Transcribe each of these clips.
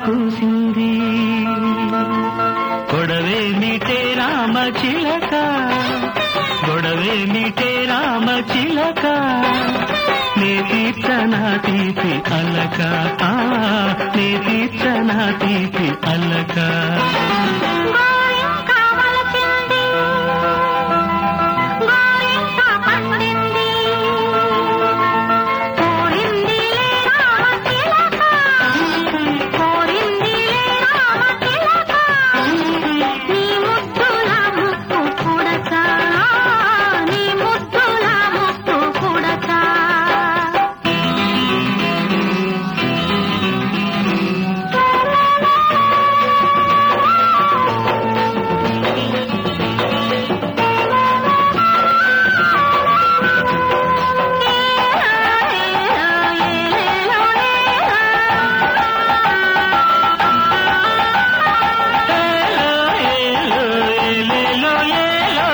కూసింది గొడవే మీటే రామ చిలక గొడవే మీటే రామ చిలక నే తీర్చనా తీపి అలక ఆ, నే తీర్చనా తీపి అలక గోరింక వలచింది గోరింక పండింది కోరిందిలే రామ చిలక కోరిందిలే రామ చిలక నీ ముద్దుల ముక్కు పుడక నీ ముద్దుల ముక్కు పుడక ఏలో, ఏలో, ఏలేలో, ఏలో.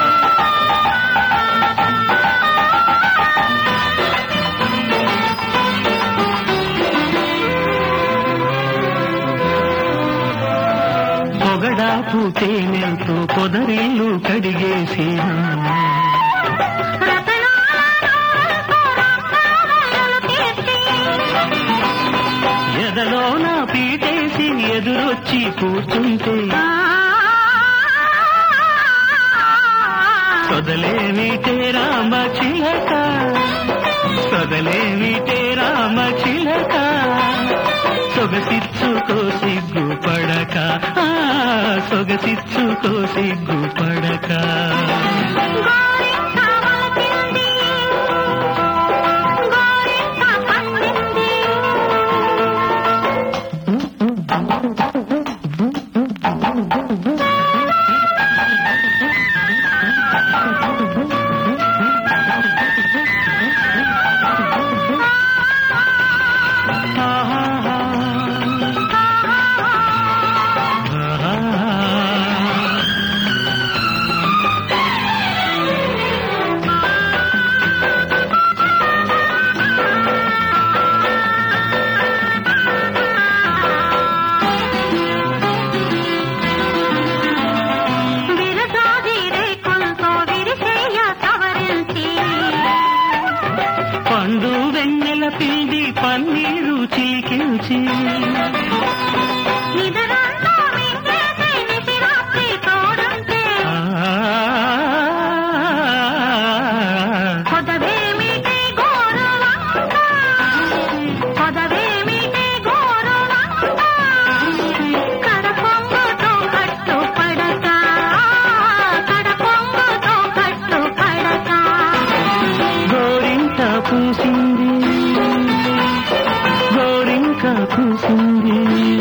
పొగడాపు తేనెలతో పొదరిల్లు కడిగేసి ఎదలో నా పీటేసి ఎదురొచ్చి కూర్చుంటే సొదలేమిటే రామ చిలక సొదలేమిటే రామ చిలక సొగసిచ్చుకో సిగ్గు పడక ఆ, సొగసిచ్చుకో సిగ్గు పడక ఆహాహా. ఆహాహా. పండు వెన్నెల పిండి పన్నీరు చిలికించి ఆ, కొదవేమిటి గోరువంక కొదవేమిటి గోరువంక కడపొంగుతో కట్టు పడక కడపొంగుతో కట్టు పడక గోరింట పూసింది గోరింక పూసింది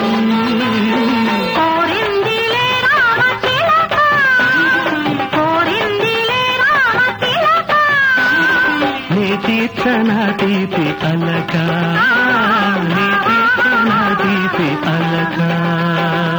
కోరిందిలే రామ చిలక కోరిందిలే రామ చిలక నీ తీర్చన తీపి అలక నీ తీర్చన తీపి అలక